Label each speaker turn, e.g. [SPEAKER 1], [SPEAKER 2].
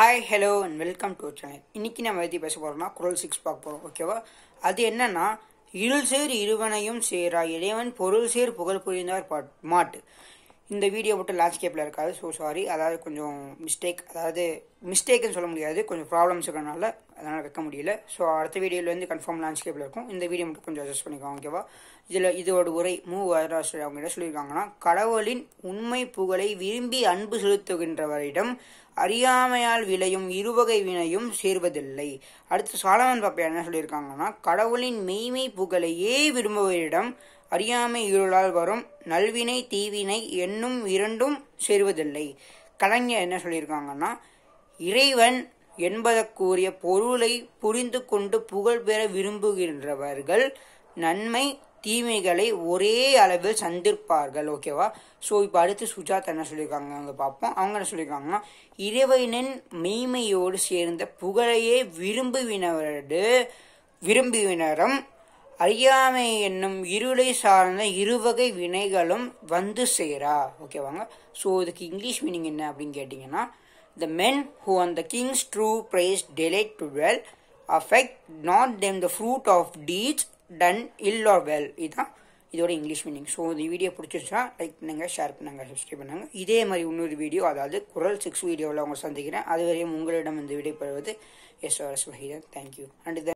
[SPEAKER 1] hi hello and welcome to channel இன்னைக்கு நம்ம எதி பேச போறோம்னா குரல் சிக்ஸ் பார்க்க போறோம் ஓகேவா அது என்னன்னா இருள் சேர் இருவனையும் சேரா இறைவன் பொருள் சேர் புகழ் புரிந்தார் பாட்- மாட்டு இந்த வீடியோ மட்டும் லேண்ட்ஸ்கேப்பில் இருக்காது ஸோ சாரி அதாவது கொஞ்சம் மிஸ்டேக் அதாவது மிஸ்டேக்குன்னு சொல்ல முடியாது கொஞ்சம் ப்ராப்ளம்ஸ் இருக்கனால அதனால் வைக்க முடியல ஸோ அடுத்த வீடியோலேருந்து கன்ஃபார்ம் லேண்ட்ஸ்கேப்பில் இருக்கும் இந்த வீடியோ மட்டும் கொஞ்சம் அட்ஜஸ்ட் பண்ணிக்கோங்க ஓகேவா இதில் இதோட உரை மூ வரராசர் அவங்க என்ன சொல்லியிருக்காங்கன்னா கடவுளின் உண்மை புகழை விரும்பி அன்பு செலுத்துகின்றவரிடம் அறியாமையால் விளையும் இருவகை வினையும் சேர்வதில்லை அடுத்து சாலமன் பாப்பா என்ன சொல்லியிருக்காங்கன்னா கடவுளின் மெய்மை புகழையே விரும்புவரிடம் அறியாமை இருளால் வரும் நல்வினை தீவினை என்னும் இரண்டும் சேருவதில்லை கலைஞர் என்ன சொல்லியிருக்காங்கன்னா இறைவன் என்பதற்குரிய பொருளை புரிந்து கொண்டு புகழ் பெற விரும்புகின்றவர்கள் நன்மை தீமைகளை ஒரே அளவில் சந்திப்பார்கள் ஓகேவா ஸோ இப்போ அடுத்து சுஜாத் என்ன சொல்லியிருக்காங்க அங்கே பார்ப்போம் அவங்க என்ன சொல்லியிருக்காங்கன்னா இறைவனின் மெய்மையோடு சேர்ந்த புகழையே விரும்புவினவரது விரும்புவினரும் அறியாமை என்னும் இருளை சார்ந்த இருவகை வினைகளும் வந்து சேரா ஓகேவாங்க ஸோ இதுக்கு இங்கிலீஷ் மீனிங் என்ன அப்படின்னு கேட்டிங்கன்னா the men who on the kings true price delight to well affect not them the fruit of deeds done ill are well இதுதான் இதோட இங்கிலீஷ் மீனிங் ஸோ இந்த வீடியோ பிடிச்சிருச்சுன்னா லைக் பண்ணுங்கள் ஷேர் பண்ணுங்கள் சப்ஸ்கிரைப் பண்ணுங்கள் இதே மாதிரி இன்னொரு வீடியோ அதாவது குரல் சிக்ஸ் வீடியோவில் அவங்க சந்திக்கிறேன் அதுவரையும் உங்களிடம் இந்த வீடியோ பெறுவது S R S Vaheedhan thank you and